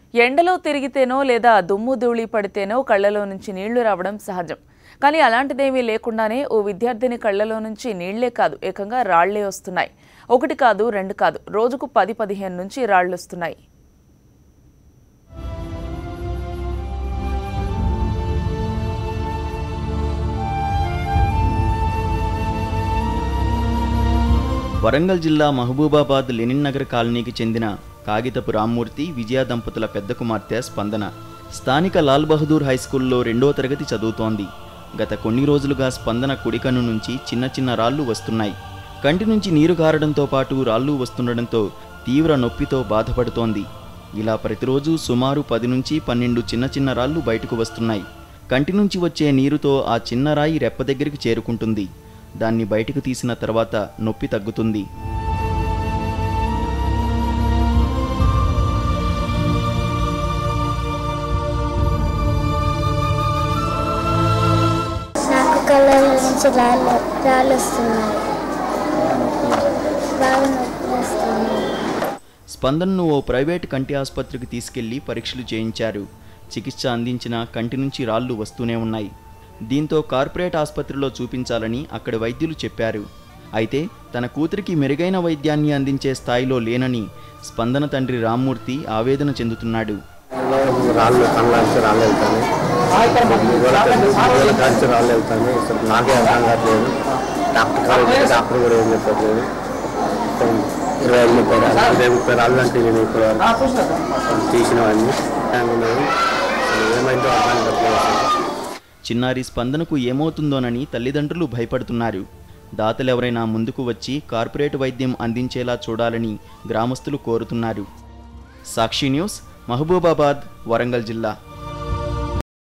ఎండలో తిరిగితేనో లేదా దుమ్ము ధూళి పడితేనో కళ్ళలో నుంచి నీళ్లు రావడం సహజం కానీ అలాంటిదేమీ లేకుండానే ఓ విద్యార్థిని కళ్ళలో నుంచి నీళ్లే కాదు ఏకంగా రాళ్లే వస్తున్నాయి ఒకటి కాదు రెండు కాదు రోజుకు పది పదిహేను నుంచి రాళ్లు వస్తున్నాయి వరంగల్ జిల్లా మహబూబాబాద్ లెనిన్ నగర్ కాలనీకి చెందిన కాగితపు రామ్మూర్తి విజయ దంపతుల పెద్ద కుమార్తె స్పందన స్థానిక లాల్ బహదూర్ హై స్కూల్లో రెండో తరగతి చదువుతోంది గత కొన్ని రోజులుగా స్పందన కుడి కన్ను నుంచి చిన్న చిన్న రాళ్ళు వస్తున్నాయి కంటి నుంచి నీరు కారడంతో పాటు రాళ్ళు వస్తుండడంతో తీవ్ర నొప్పితో బాధపడుతోంది ఇలా ప్రతిరోజు సుమారు పది నుంచి పన్నెండు చిన్న చిన్న రాళ్ళు బయటకు వస్తున్నాయి కంటి నుంచి వచ్చే నీరుతో ఆ చిన్న రాయి రెప్ప దగ్గరికి చేరుకుంటుంది దాన్ని బయటకు తీసిన తర్వాత నొప్పి తగ్గుతుంది నాకు కళ్ళ నుంచి రాళ్ళు రాళ్ళు వస్తున్నాయి బాగా నొప్పి వస్తున్నాయి స్పందనను ఓ ప్రైవేట్ కంటి ఆసుపత్రికి తీసుకెళ్లి పరీక్షలు చేయించారు చికిత్స అందించిన కంటి నుంచి రాళ్ళు వస్తూనే ఉన్నాయి దీంతో కార్పొరేట్ ఆసుపత్రిలో చూపించాలని అక్కడి వైద్యులు చెప్పారు అయితే తన కూతురికి మెరుగైన వైద్యాన్ని అందించే స్థాయిలో లేనని స్పందన తండ్రి రామ్మూర్తి ఆవేదన చెందుతున్నాడు రాళ్ళు కళ్ళాంచి రాళ్ళు వెళ్తాను మూడు కాంచి రాళ్ళు వెళ్తాను అసలు నాకే అర్థం కావట్లేదు డాక్టర్ కాలేజ్ డాక్టర్ కూడా ఏం చెప్పట్లేదు మొత్తం ఇరవై ఐదు ముప్పై రాళ్ళు ఇరవై ముప్పై రాళ్ళు అంటే నేను ఇప్పుడు తీసినవన్నీ ఉన్నాయి. అసలు ఏమైందో అర్థం కావట్లేదు అసలు. చిన్నారి స్పందనకు ఏమవుతుందోనని తల్లిదండ్రులు భయపడుతున్నారు దాతలెవరైనా ముందుకు వచ్చి కార్పొరేట్ వైద్యం అందించేలా చూడాలని గ్రామస్తులు కోరుతున్నారు సాక్షి న్యూస్ మహబూబాబాద్ వరంగల్ జిల్లా